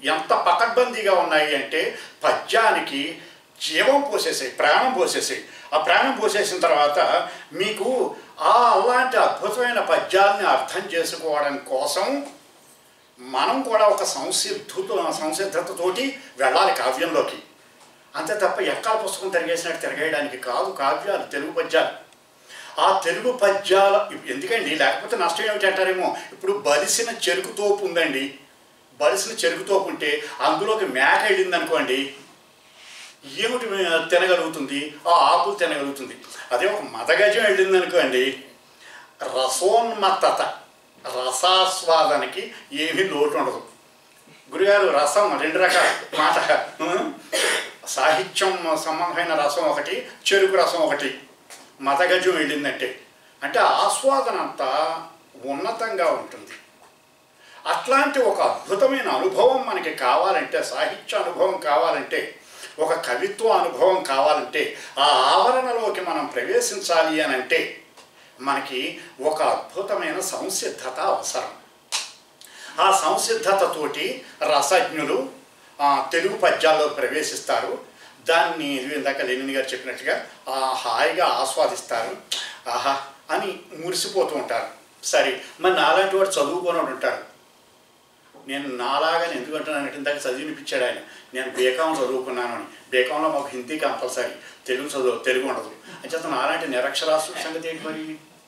ఎంత పకడ్బందీగా ఉన్నాయి అంటే పద్యానికి జీవం పోసేసాయి ప్రాణం పోసేసాయి ఆ ప్రాణం పోసేసిన తర్వాత మీకు ఆ అలాంటి అద్భుతమైన పద్యాల్ని అర్థం చేసుకోవడం కోసం మనం కూడా ఒక సంసిద్ధుతో సంసిద్ధతతోటి వెళ్ళాలి కావ్యంలోకి అంతే తప్ప ఎక్కడ పుస్తకం తిరగేసినట్టు తిరగేయడానికి కాదు కావ్యాలు తెలుగు పద్యాలు ఆ తెలుగు పద్యాల ఎందుకండి లేకపోతే నష్టం ఏమిటి అంటారేమో ఇప్పుడు బలిసిన చెరుకు తోపు ఉందండి బలిసిన చెరుకు తోపు ఉంటే అందులోకి మేక వెళ్ళింది అనుకోండి ఏమిటి తినగలుగుతుంది ఆ ఆకులు తినగలుగుతుంది అదే ఒక మదగజం వెళ్ళింది అనుకోండి రసోన్మత్తత రసాస్వాదనకి ఏమీ లోటు ఉండదు గురుగారు రసం రెండు రకాల మాట ఉం? సాహిత్యం సంబంధమైన రసం ఒకటి చెరుకు రసం ఒకటి మతగజం వెళ్ళిందంటే అంటే ఆస్వాదన అంతా ఉన్నతంగా ఉంటుంది అట్లాంటి ఒక అద్భుతమైన అనుభవం మనకి కావాలంటే సాహిత్య అనుభవం కావాలంటే ఒక కవిత్వ అనుభవం కావాలంటే ఆ ఆవరణలోకి మనం ప్రవేశించాలి అని అంటే మనకి ఒక అద్భుతమైన సంసిద్ధత అవసరం ఆ సంసిద్ధతతోటి రసజ్ఞులు ఆ, తెలుగు పద్యాల్లో ప్రవేశిస్తారు దాన్ని ఇందాక లెనిన్ గారు చెప్పినట్టుగా ఆ, హాయిగా ఆస్వాదిస్తారు ఆహా అని మురిసిపోతూ ఉంటారు సరే మరి నాలాంటి వాడు చదువుకోనోడు ఉంటాడు నేను నాలాగానే ఎందుకు అంటున్నానంటే ఇందాక చదివినిపించాడు ఆయన నేను బీకాం చదువుకున్నాను అని బీకాంలో మాకు హిందీ కంపల్సరీ తెలుగు చదువు తెలుగు ఉండదు అంచేత నాలాంటి నిరక్షరాస్యుల సంగతి ఏంటి మరి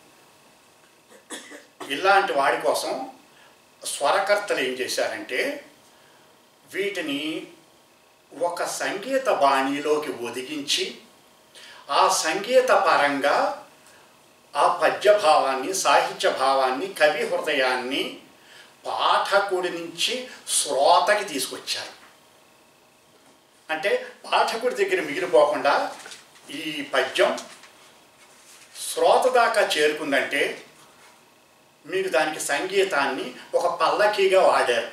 ఇలాంటి వాడి కోసం స్వరకర్తలు ఏం చేశారంటే వీటిని ఒక సంగీత బాణీలోకి ఒదిగించి ఆ సంగీత పరంగా ఆ పద్య భావాన్ని సాహిత్య భావాన్ని కవి హృదయాన్ని పాఠకుడి నుంచి శ్రోతకి తీసుకొచ్చారు అంటే పాఠకుడి దగ్గర మిగిలిపోకుండా ఈ పద్యం శ్రోత దాకా చేరుకుందంటే మీకు దానికి సంగీతాన్ని ఒక పల్లకీగా వాడారు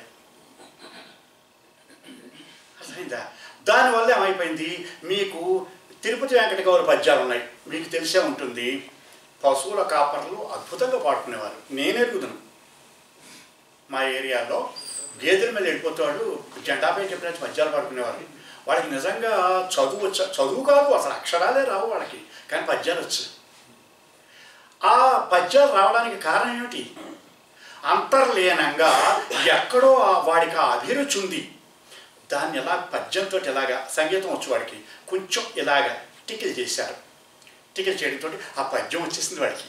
అర్థమైందా దానివల్ల ఏమైపోయింది మీకు తిరుపతి వెంకట గౌరి పద్యాలు ఉన్నాయి మీకు తెలిసే ఉంటుంది పశువుల కాపర్లు అద్భుతంగా పాడుకునేవారు నేను ఎరుగుదును మా ఏరియాలో గేదెల మీద వెళ్ళిపోతాడు జెండాపై చెప్పినట్టు పద్యాలు పాడుకునేవారు వాళ్ళకి నిజంగా చదువు వచ్చ చదువు కాదు అసలు అక్షరాలే రావు వాళ్ళకి కానీ పద్యాలు వచ్చు ఆ పద్యాలు రావడానికి కారణం ఏమిటి అంతర్లీనంగా ఎక్కడో ఆ వాడికి ఆ అభిరుచి ఉంది దాన్ని ఎలా పద్యంతో ఇలాగా సంగీతం వచ్చు వాడికి కొంచెం ఇలాగా టికిల్ చేశారు టికిల్ చేయడంతో ఆ పద్యం వచ్చేసింది వాడికి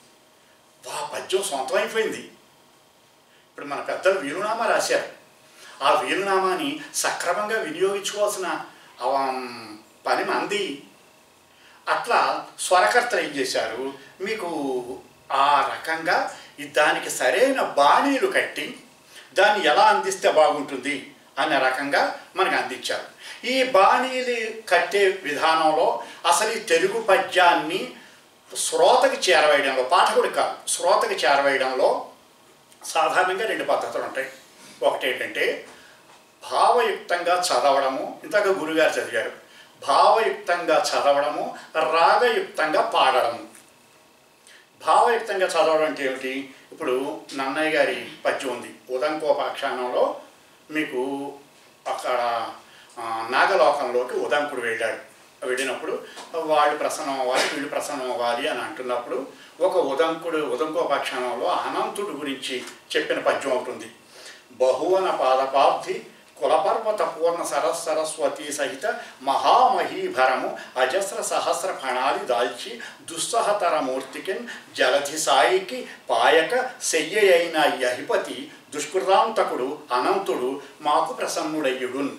ఆ పద్యం సొంతం అయిపోయింది ఇప్పుడు మన పెద్దలు వీలునామా రాశారు ఆ వీలునామాని సక్రమంగా వినియోగించుకోవాల్సిన అవ- పని మంది అట్లా స్వరకర్తలు ఏం చేశారు మీకు ఆ రకంగా ఈ దానికి సరైన బాణీలు కట్టి దాన్ని ఎలా అందిస్తే బాగుంటుంది అనే రకంగా మనకు అందించారు ఈ బాణీలు కట్టే విధానంలో అసలు ఈ తెలుగు పద్యాన్ని శ్రోతకి చేరవేయడంలో పాఠకుడికి కాదు శ్రోతకి చేరవేయడంలో సాధారణంగా రెండు పద్ధతులు ఉంటాయి ఒకటి ఏంటంటే భావయుక్తంగా చదవడము ఇంతక గురుగారు చదివారు భావయుక్తంగా చదవడము రాగయుక్తంగా పాడడము భావయుక్తంగా చదవడం అంటే ఏమిటి ఇప్పుడు నన్నయ్య గారి పద్యం ఉంది ఉదంకోపాఖ్యానంలో మీకు అక్కడ ఆ, నాగలోకంలోకి ఉదంకుడు వెళ్ళాడు వెళ్ళినప్పుడు వాళ్ళు ప్రసన్నం అవ్వాలి వీళ్ళు ప్రసన్నం అవ్వాలి అని అంటున్నప్పుడు ఒక ఉదంకుడు ఉదంకోపాఖ్యానంలో అనంతుడు గురించి చెప్పిన పద్యం అవుతుంది బహువన పాదపాబ్ధి కులపర్వత పూర్ణ సరస్ సరస్వతి సహిత మహామహీభరము అజస్ర సహస్ర ఫణాలి దాల్చి దుస్సహతర మూర్తికిన్ జలధి సాయికి పాయక శయ్య అయిన యహిపతి దుష్కృతాంతకుడు అనంతుడు మాకు ప్రసన్నుడయ్యుడున్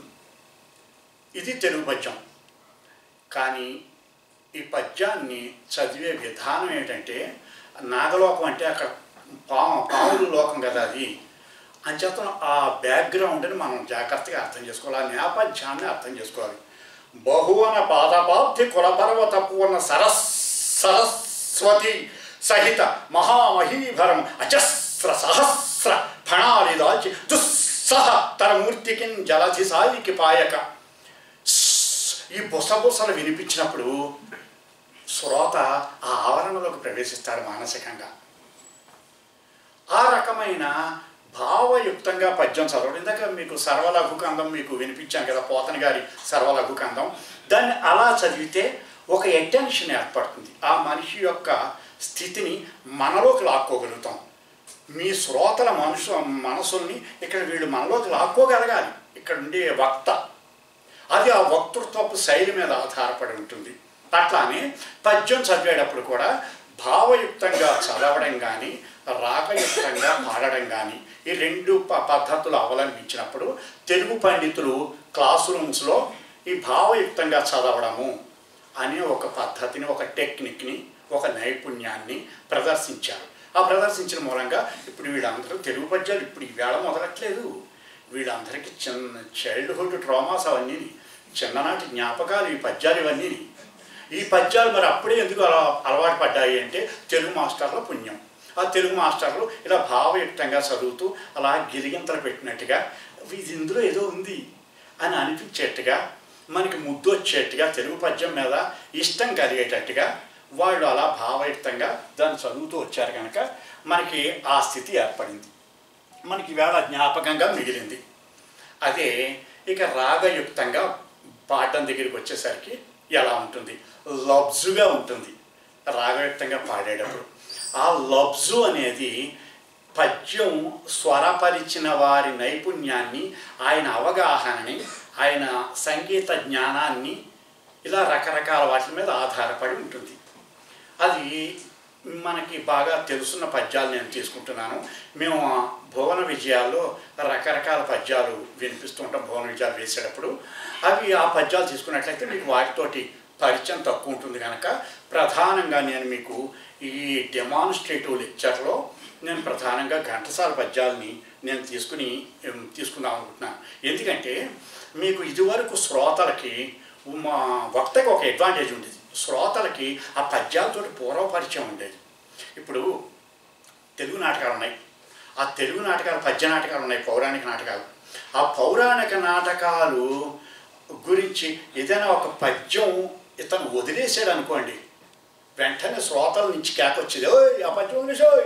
ఇది తెలుగు పద్యం కానీ ఈ పద్యాన్ని చదివే విధానం ఏంటంటే నాగలోకం అంటే అక్కడ పాము పాముల లోకం కదా అది అంచేత ఆ బ్యాక్గ్రౌండ్ని మనం జాగ్రత్తగా అర్థం చేసుకోవాలి ఆ నేపథ్యాన్ని అర్థం చేసుకోవాలి బహువన పాదపాబ్ధి కులపర్వత పూర్ణ సరస్ సరస్వతి సహిత మహామహీభరం అజస్ర సహస్ర ఫణాలి దాల్చి దుస్సహ తర మూర్తికి జలధి సాయికి పాయక ఈ బుసబుసలు వినిపించినప్పుడు శ్రోత ఆ ఆవరణలోకి ప్రవేశిస్తాడు మానసికంగా ఆ రకమైన భావయుక్తంగా పద్యం చదవడం ఇందాక మీకు సర్వలఘుకందం మీకు వినిపించాను కదా పోతన గారి సర్వలఘుకందం దాన్ని అలా చదివితే ఒక అటెన్షన్ ఏర్పడుతుంది ఆ మనిషి యొక్క స్థితిని మనలోకి లాక్కోగలుగుతాం మీ శ్రోతల మనసు మనసుల్ని ఇక్కడ వీళ్ళు మనలోకి లాక్కోగలగాలి ఇక్కడ ఉండే వక్త అది ఆ వక్తృత్వపు శైలి మీద ఆధారపడి ఉంటుంది అట్లానే పద్యం చదివేటప్పుడు కూడా భావయుక్తంగా చదవడం కానీ రాగయుక్తంగా పాడడం కానీ ఈ రెండు ప- పద్ధతులు అవలంబించినప్పుడు తెలుగు పండితులు క్లాస్ రూమ్స్లో ఈ భావయుక్తంగా చదవడము అనే ఒక పద్ధతిని ఒక టెక్నిక్ని ఒక నైపుణ్యాన్ని ప్రదర్శించారు ఆ ప్రదర్శించిన మూలంగా ఇప్పుడు వీళ్ళందరూ తెలుగు పద్యాలు ఇప్పుడు ఈవేళ మొదలట్లేదు వీళ్ళందరికీ చిన్న చైల్డ్హుడ్ ట్రామాస్ అవన్నీ చిన్ననాటి జ్ఞాపకాలు ఈ పద్యాలు ఇవన్నీ ఈ పద్యాలు మరి అప్పుడే ఎందుకు అలా అలవాటు పడ్డాయి అంటే తెలుగు మాస్టర్ల పుణ్యం ఆ తెలుగు మాస్టర్లు ఇలా భావయుక్తంగా చదువుతూ అలా గిరిగింతలు పెట్టినట్టుగా ఇది ఇందులో ఏదో ఉంది అని అనిపించేట్టుగా మనకి ముద్దు వచ్చేట్టుగా తెలుగు పద్యం మీద ఇష్టం కలిగేటట్టుగా వాళ్ళు అలా భావయుక్తంగా దాన్ని చదువుతూ వచ్చారు కనుక మనకి ఆ స్థితి ఏర్పడింది మనకి వేళ జ్ఞాపకంగా మిగిలింది అదే ఇక రాగయుక్తంగా పాడడం దగ్గరికి వచ్చేసరికి ఎలా ఉంటుంది లబ్జుగా ఉంటుంది రాగయుక్తంగా పాడేటప్పుడు ఆ లబ్జు అనేది పద్యం స్వరపరిచిన వారి నైపుణ్యాన్ని ఆయన అవగాహనని ఆయన సంగీత జ్ఞానాన్ని ఇలా రకరకాల వాటి మీద ఆధారపడి ఉంటుంది అది మనకి బాగా తెలుసున్న పద్యాలు నేను తీసుకుంటున్నాను మేము ఆ భువన విజయాల్లో రకరకాల పద్యాలు వినిపిస్తుంటాం భువన విజయాలు వేసేటప్పుడు అవి ఆ పద్యాలు తీసుకున్నట్లయితే మీకు వాటితోటి పరిచయం తక్కువ ఉంటుంది కనుక ప్రధానంగా నేను మీకు ఈ డెమాన్స్ట్రేటివ్ లెక్చర్లో నేను ప్రధానంగా ఘంటసాల పద్యాలని నేను తీసుకుని ఏం, తీసుకుందాం అనుకుంటున్నాను ఎందుకంటే మీకు ఇదివరకు శ్రోతలకి మా వక్తకి ఒక అడ్వాంటేజ్ ఉండేది శ్రోతలకి ఆ పద్యాలతోటి పూర్వ పరిచయం ఉండేది ఇప్పుడు తెలుగు నాటకాలు ఉన్నాయి ఆ తెలుగు నాటకాలు పద్య నాటకాలు ఉన్నాయి పౌరాణిక నాటకాలు ఆ పౌరాణిక నాటకాలు గురించి ఏదైనా ఒక పద్యం ఇతను వదిలేసాడు అనుకోండి వెంటనే శ్రోతల నుంచి కేకొచ్చేది ఓయ్ ఆ పద్యం వదిలేసాయ్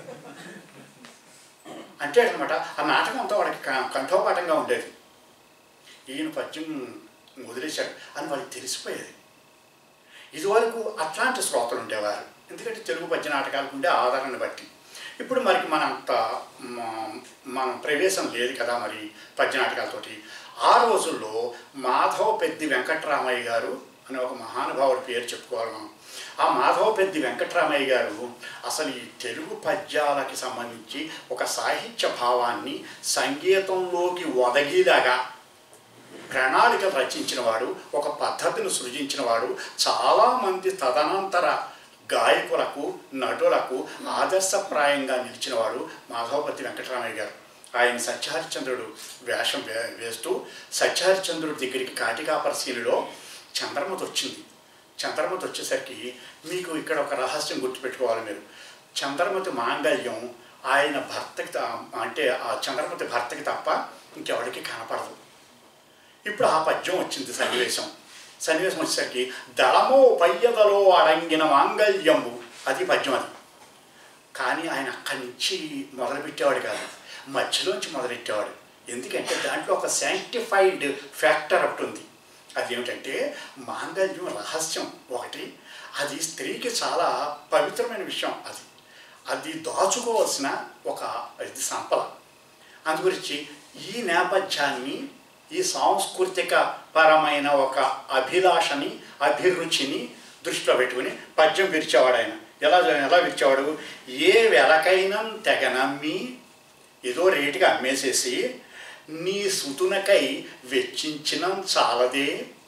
అంటే అనమాట ఆ నాటకం అంతా వాడికి క- కంఠోపాఠంగా ఉండేది ఈయన పద్యం వదిలేశాడు అని వాళ్ళకి తెలిసిపోయేది ఇదివరకు అట్లాంటి శ్రోతలు ఉండేవారు ఎందుకంటే తెలుగు పద్య నాటకాలకు ఉండే ఆధారాన్ని బట్టి ఇప్పుడు మరికి మనంత మ- మనం ప్రవేశం లేదు కదా మరి పద్య నాటకాలతోటి ఆ రోజుల్లో మాధవ పెద్ది వెంకట్రామయ్య గారు అనే ఒక మహానుభావుడి పేరు చెప్పుకోవాలి మనం ఆ మాధవ పెద్ది వెంకట్రామయ్య గారు అసలు ఈ తెలుగు పద్యాలకి సంబంధించి ఒక సాహిత్య భావాన్ని సంగీతంలోకి ఒదగిలాగా ప్రణాళికలు రచించిన వాడు ఒక పద్ధతిని సృజించిన వాడు చాలామంది తదనంతర గాయకులకు నటులకు ఆదర్శప్రాయంగా నిలిచినవాడు మాధవపతి వెంకటరామయ్య గారు ఆయన సత్యహరిచంద్రుడు వేషం వే వేస్తూ సత్యహరిచంద్రుడి దగ్గరికి కాటికాపరశీలిలో చంద్రమతి వచ్చింది చంద్రమతి వచ్చేసరికి మీకు ఇక్కడ ఒక రహస్యం గుర్తుపెట్టుకోవాలి మీరు చంద్రమతి మాంగళ్యం ఆయన భర్తకి త- అంటే ఆ చంద్రమతి భర్తకి తప్ప ఇంకెవరికి కనపడదు ఇప్పుడు ఆ పద్యం వచ్చింది సన్నివేశం సన్నివేశం వచ్చేసరికి దళమో పయ్యదలో అడంగిన మాంగళ్యంబు అది పద్యం అది కానీ ఆయన అక్కడి నుంచి మొదలుపెట్టేవాడు కాదు మధ్యలోంచి మొదలెట్టేవాడు ఎందుకంటే దాంట్లో ఒక సైంటిఫైడ్ ఫ్యాక్టర్ ఒకటి ఉంది అదేమిటంటే మాంగళ్యం రహస్యం ఒకటి అది స్త్రీకి చాలా పవిత్రమైన విషయం అది అది దాచుకోవాల్సిన ఒక ఇది సంపద అందుగురించి ఈ నేపథ్యాన్ని ఈ సాంస్కృతిక పరమైన ఒక అభిలాషని అభిరుచిని దృష్టిలో పెట్టుకుని పద్యం విరిచేవాడు ఆయన ఎలా ఎలా విరిచేవాడు ఏ వెలకైనా తెగ నమ్మి ఏదో రేటుగా అమ్మేసేసి నీ సుతునకై వెచ్చించిన చాలదే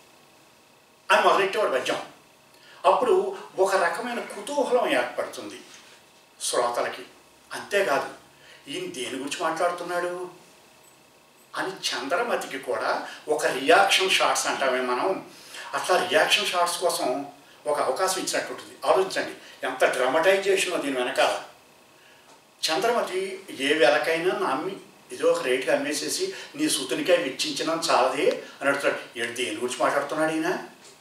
అని మొదలెట్టేవాడు పద్యం అప్పుడు ఒక రకమైన కుతూహలం ఏర్పడుతుంది శ్రోతలకి అంతేకాదు ఈయన దేని గురించి మాట్లాడుతున్నాడు అని చంద్రమతికి కూడా ఒక రియాక్షన్ షాట్స్ అంటామే మనం అట్లా రియాక్షన్ షాట్స్ కోసం ఒక అవకాశం ఇచ్చినట్టు ఉంటుంది ఆలోచించండి ఎంత డ్రమటైజేషన్ దీని వెనకాల చంద్రమతి ఏ వెలకైనా నమ్మి ఏదో ఒక రేటుకి అమ్మేసేసి నీ సుతునికై వెచ్చించిన చాలదే అని అడుగుతాడు ఏంటి దేని గురించి మాట్లాడుతున్నాడు ఈయన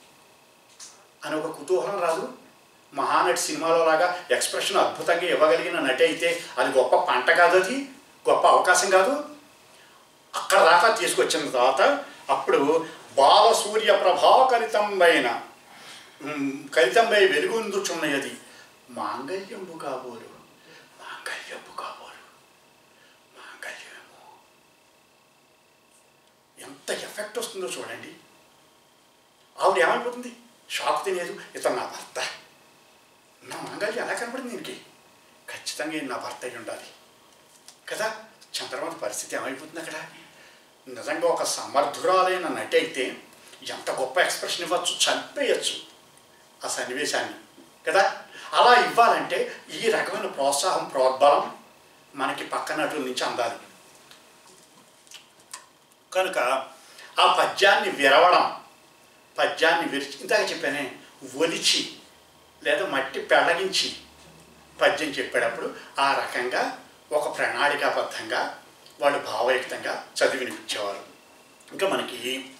అని ఒక కుతూహలం రాదు మహానటి సినిమాలో లాగా ఎక్స్ప్రెషన్ అద్భుతంగా ఇవ్వగలిగిన నటి అయితే అది గొప్ప పంట కాదు అది గొప్ప అవకాశం కాదు అక్కడ దాకా తీసుకొచ్చిన తర్వాత అప్పుడు బాలసూర్య ప్రభాకరితంబైన ఉమ్, కలితంబై వెలుగొందుచున్నది మాంగళ్యంబు కాబోలు మాంగళ్యంబు కాబోలు మాంగళ్యము ఎంత ఎఫెక్ట్ వస్తుందో చూడండి ఆవిడ ఏమైపోతుంది షాక్ తినేదు ఇతను నా భర్త నా మాంగళ్యం ఎలా కనపడింది దీనికి ఖచ్చితంగా ఈయన నా భర్త అయి ఉండాలి కదా చంద్రబాబు పరిస్థితి ఏమైపోతుంది అక్కడ నిజంగా ఒక సమర్థురాలైన నటి అయితే ఎంత గొప్ప ఎక్స్ప్రెషన్ ఇవ్వచ్చు చంపేయచ్చు ఆ సన్నివేశాన్ని కదా అలా ఇవ్వాలంటే ఈ రకమైన ప్రోత్సాహం ప్రోద్బలం మనకి పక్క నటుల నుంచి అందాలి కనుక ఆ పద్యాన్ని విరవడం పద్యాన్ని విరిచి ఇందాక చెప్పానే ఒలిచి లేదా మట్టి పెళ్ళగించి పద్యం చెప్పేటప్పుడు ఆ రకంగా ఒక ప్రణాళికాబద్ధంగా వాళ్ళు భావయుక్తంగా చదివి వినిపించేవారు ఇంకా మనకి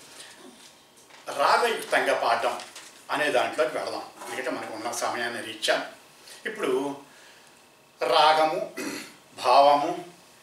రాగయుక్తంగా పాడడం అనే దాంట్లోకి వెళదాం ఎందుకంటే మనకు ఉన్న సమయాన్ని రీత్యా ఇప్పుడు రాగము భావము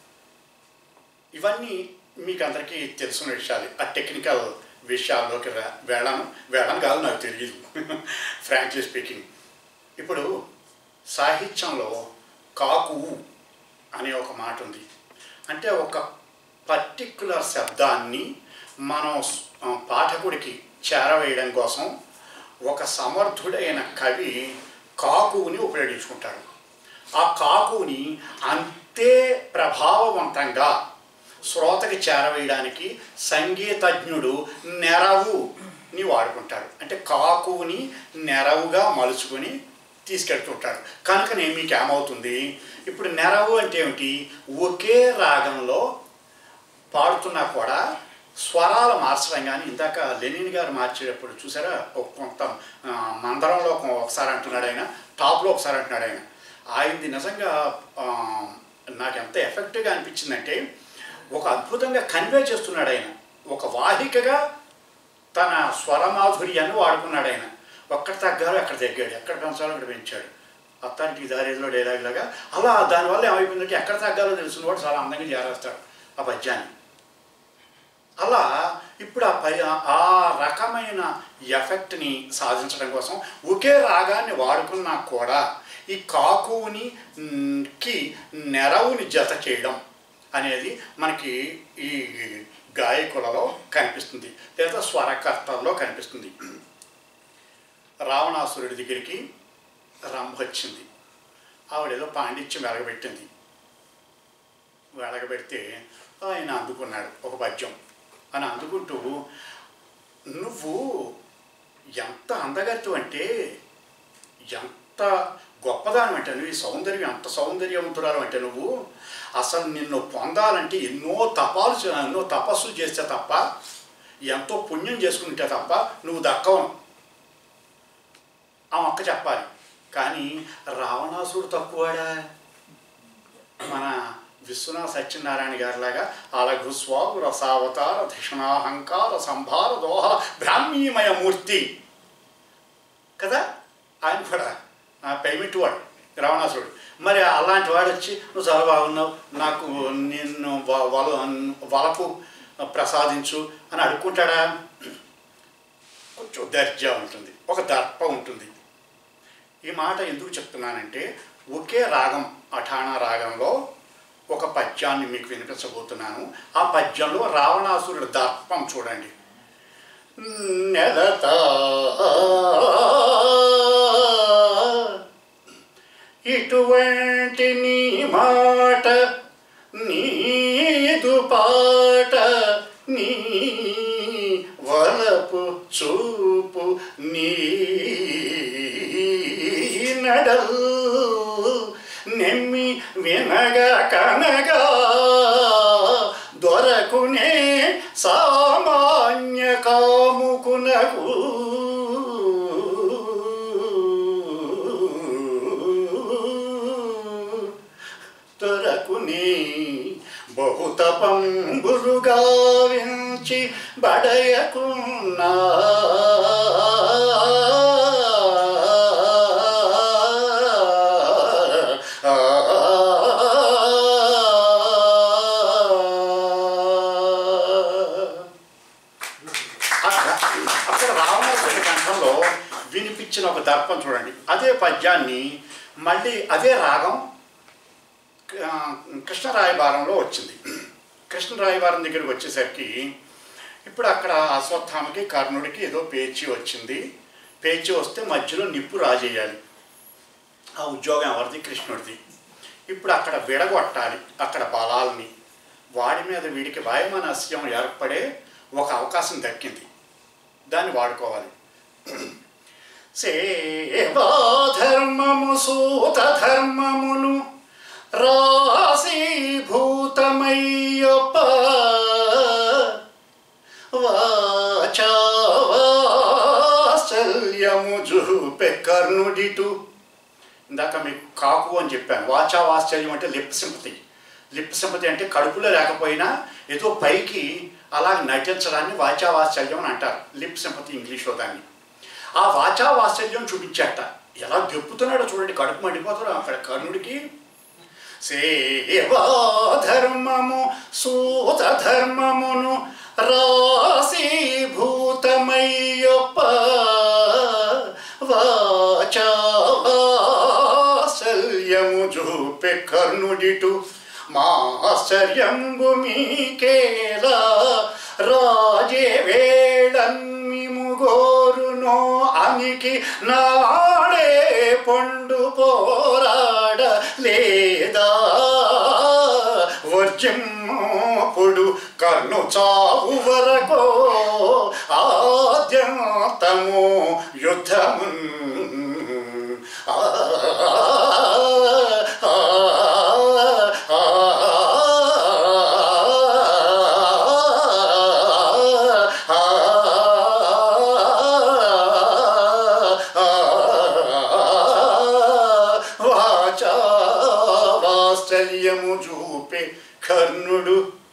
ఇవన్నీ మీకు అందరికీ తెలిసిన విషయాలు ఆ టెక్నికల్ విషయాల్లోకి రా- వెళ్ళను వెళ్ళను కాదు నాకు తెలియదు ఫ్రాంక్లీ స్పీకింగ్ ఇప్పుడు సాహిత్యంలో కాకువు అనే ఒక మాట ఉంది అంటే ఒక పర్టిక్యులర్ శబ్దాన్ని మనం స్- ఆ, పాఠకుడికి చేరవేయడం కోసం ఒక సమర్థుడైన కవి కాకువుని ఉపయోగించుకుంటాడు ఆ కాకుని అంతే ప్రభావవంతంగా శ్రోతకి చేరవేయడానికి సంగీతజ్ఞుడు నెరవుని వాడుకుంటాడు అంటే కాకుని నెరవుగా మలుచుకొని తీసుకెళ్తుంటాడు కనుక నేను మీకు ఏమవుతుంది ఇప్పుడు నెరవు అంటే ఏమిటి ఒకే రాగంలో పాడుతున్నా కూడా స్వరాలు మార్చడం కానీ ఇందాక లెనిన్ గారు మార్చేటప్పుడు చూసారా ఒక కొంత ఆ, మందరంలో ఒక- ఒకసారి అంటున్నాడు ఆయన టాప్లో ఒకసారి అంటున్నాడు ఆయన ఆయనది నిజంగా ఆ, నాకు ఎంత ఎఫెక్టివ్గా అనిపించిందంటే ఒక అద్భుతంగా కన్వే చేస్తున్నాడు ఆయన ఒక వాహికగా తన స్వరమాధుర్యాన్ని వాడుకున్నాడు ఆయన ఒక్కడ తగ్గారు అక్కడ తగ్గాడు ఎక్కడ పెంచాలో అక్కడ పెంచాడు అత్తానికి దారిలో డైలాగ్ లాగా అలా దానివల్ల ఏమైపోయిందంటే ఎక్కడ తగ్గాలో తెలిసిన వాడు చాలా అందంగా చేరేస్తాడు ఆ పద్యాన్ని అలా ఇప్పుడు ఆ పై ఆ రకమైన ఎఫెక్ట్ని సాధించడం కోసం ఒకే రాగాన్ని వాడుకున్నా కూడా ఈ కాకుని మ్, కి నెరవుని జత చేయడం అనేది మనకి ఈ గాయకులలో కనిపిస్తుంది లేదా స్వరకర్తల్లో కనిపిస్తుంది రావణాసురుడి దగ్గరికి రంభ వచ్చింది ఆవిడేదో పాండిత్యం వెలగబెట్టింది వెలగబెడితే ఆయన అందుకున్నాడు ఒక పద్యం అని అందుకుంటూ నువ్వు ఎంత అందగత్తు అంటే ఎంత గొప్పదానం అంటే నువ్వు ఈ సౌందర్యం ఎంత సౌందర్యవంతురాలు అంటే నువ్వు అసలు నిన్ను పొందాలంటే ఎన్నో తపాలు చే- ఎన్నో తపస్సులు చేస్తే తప్ప ఎంతో పుణ్యం చేసుకుంటే తప్ప నువ్వు దక్కవు ఆ మొక్క చెప్పాలి కానీ రావణాసుడు తక్కువాడా మన విశ్వనాథ సత్యనారాయణ గారిలాగా అలఘు స్వాగు రసావతార ధిషణాహంకార సంభార దోహర బ్రాహ్మీమయ మూర్తి కదా ఆయన కూడా పేమెంట్ వాడు రావణాసురుడు మరి అలాంటి వాడు వచ్చి నువ్వు చాలా బాగున్నావు నాకు నిన్ను వ- వల వలపు ప్రసాదించు అని అడుక్కుంటాడా కొంచెం దర్జా ఉంటుంది ఒక దర్ప ఉంటుంది ఈ మాట ఎందుకు చెప్తున్నానంటే ఒకే రాగం అఠాణా రాగంలో ఒక పద్యాన్ని మీకు వినిపించబోతున్నాను ఆ పద్యంలో రావణాసురుడి దర్పం చూడండి నెలత ఇటువంటి నీ మాట నీదు పాట నీ వలపు చూపు నీ నడల్ నెమ్మి వినగా కనగా దొరకునే సామాన్య కాముకునకు దొరకునే బహుతపంబులు గావించి బడయకున్నా ఇచ్చిన ఒక దర్పం చూడండి అదే పద్యాన్ని మళ్ళీ అదే రాగం ఆ, కృష్ణరాయబారంలో వచ్చింది కృష్ణరాయబారం దగ్గరికి వచ్చేసరికి ఇప్పుడు అక్కడ అశ్వత్థామకి కర్ణుడికి ఏదో పేచీ వచ్చింది పేచీ వస్తే మధ్యలో నిప్పు రాజేయాలి ఆ ఉద్యోగం ఎవరిది కృష్ణుడిది ఇప్పుడు అక్కడ విడగొట్టాలి అక్కడ బలాల్ని వాడి మీద వీడికి వాయుమానస్యం ఏర్పడే ఒక అవకాశం దక్కింది దాన్ని వాడుకోవాలి సేవాధర్మము సూత ధర్మమును రాశీభూతమయ్యప్ప వాచావాత్సల్యము చూపె కర్ణుడిటు ఇందాక మీకు కాకు అని చెప్పాను వాచా వాత్సల్యం అంటే లిప్ సింపతి లిప్ సింపతి అంటే కడుపులో లేకపోయినా ఏదో పైకి అలా నటించడాన్ని వాచా వాత్సల్యం అని అంటారు లిప్ సింపతి ఇంగ్లీష్లో దాన్ని ఆ వాచా వాత్సల్యం చూపించాట ఎలా దెప్పుతున్నాడో చూడండి కడుపు మండిపోతాడు అక్కడ కర్ణుడికి సేవా ధర్మము సూత ధర్మమును రాశీభూతమయ్యప్ప వాచావాసల్యము చూపె కర్ణుడిటు మాశ్చర్యంబు మీకేలా రాజే వేళన్మిము గోరునో అనికి నాడే పండు పోరాడ లేదా వర్జమ్మప్పుడు కర్ణు చావు వరకు ఆద్యంతము యుద్ధము ఆ ఆ ఆ వాచా వాత్సల్యము చూపే కర్ణుడు